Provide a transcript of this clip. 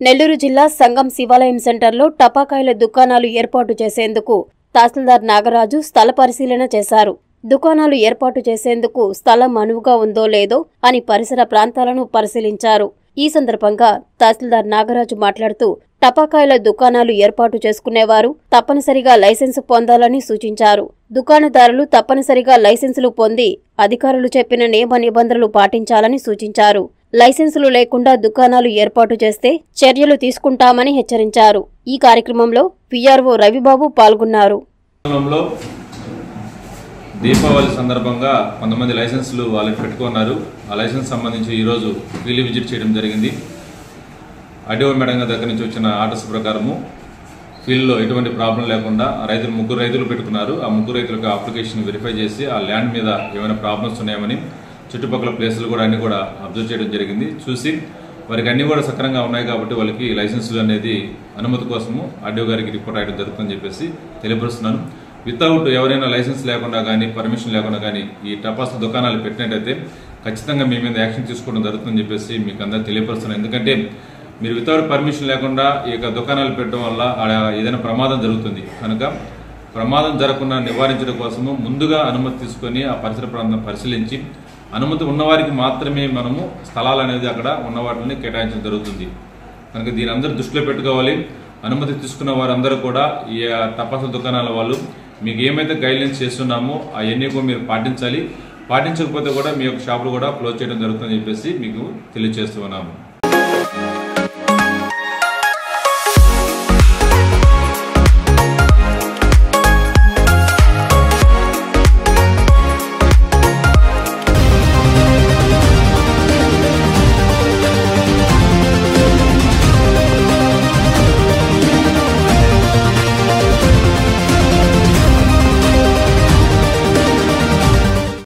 నెల్లూరు జిల్లా సంగం శివాలయం సెంటర్లో టపాకాయల దుకాణాలు ఏర్పాటు చేసేందుకు తహసీల్దార్ నాగరాజు స్థల పరిశీలన చేశారు దుకాణాలు ఏర్పాటు చేసేందుకు స్థలం అనువుగా ఉందో లేదో అని పరిసర ప్రాంతాలను పరిశీలించారు ఈ సందర్భంగా తహసీల్దార్ నాగరాజు మాట్లాడుతూ టపాకాయల దుకాణాలు ఏర్పాటు చేసుకునేవారు తప్పనిసరిగా లైసెన్సు పొందాలని సూచించారు దుకాణదారులు తప్పనిసరిగా లైసెన్సులు పొంది అధికారులు చెప్పిన నియమ నిబంధనలు పాటించాలని సూచించారు లైసెన్సులు లేకుండా దుకాణాలు ఏర్పాటు చేస్తే చర్యలు తీసుకుంటామని హెచ్చరించారు ఈ కార్యక్రమంలో పిఆర్ఓ రవిబాబు పాల్గొన్నారు సందర్భంలో దీపావళి సందర్భంగా కొంతమంది లైసెన్సులు వాళ్ళకి పెట్టుకున్నారు ఆ లైసెన్స్ సంబంధించి ఈరోజు ఫీల్డ్ విజిట్ చేయడం జరిగింది అడివ మెడంగా దగ్గర నుంచి వచ్చిన ఆర్డర్స్ ప్రకారము ఫీల్డ్లో ఎటువంటి ప్రాబ్లం లేకుండా ఆ రైతులు ముగ్గురు రైతులు పెట్టుకున్నారు ఆ ముగ్గురు రైతులకు అప్లికేషన్ వెరిఫై చేసి ఆ ల్యాండ్ మీద ఏమైనా ప్రాబ్లమ్స్ ఉన్నాయని చుట్టుపక్కల ప్లేసులు కూడా అన్ని కూడా అబ్జర్వ్ చేయడం జరిగింది చూసి వారికి అన్ని కూడా సక్రంగా ఉన్నాయి కాబట్టి వాళ్ళకి లైసెన్సులు అనేది అనుమతి కోసము ఆర్డీఓ గారికి రిపోర్ట్ రాయడం జరుగుతుందని చెప్పేసి తెలియపరుస్తున్నాను వితౌట్ ఎవరైనా లైసెన్స్ లేకుండా కానీ పర్మిషన్ లేకుండా కానీ ఈ టపాస్ దుకాణాలు పెట్టినట్టయితే ఖచ్చితంగా మీ మీద యాక్షన్ తీసుకోవడం జరుగుతుందని చెప్పేసి మీకు అందరూ తెలియపరుస్తున్నాను ఎందుకంటే మీరు వితౌట్ పర్మిషన్ లేకుండా ఈ యొక్క దుకాణాలు పెట్టడం వల్ల ఆడ ఏదైనా ప్రమాదం జరుగుతుంది కనుక ప్రమాదం జరగకుండా నివారించడం కోసము ముందుగా అనుమతి తీసుకొని ఆ పరిసర ప్రాంతం పరిశీలించి అనుమతి ఉన్నవారికి మాత్రమే మనము స్థలాలు అనేది అక్కడ ఉన్న వాటిని కేటాయించడం జరుగుతుంది కనుక దీని అందరూ దృష్టిలో పెట్టుకోవాలి అనుమతి తీసుకున్న వారందరూ కూడా ఈ తపాసుల దుకాణాల వాళ్ళు మీకు ఏమైతే గైడ్లైన్స్ చేస్తున్నామో అవన్నీ కూడా మీరు పాటించాలి పాటించకపోతే కూడా మీ యొక్క షాపులు కూడా క్లోజ్ చేయడం జరుగుతుందని చెప్పేసి మీకు తెలియజేస్తూ ఉన్నాము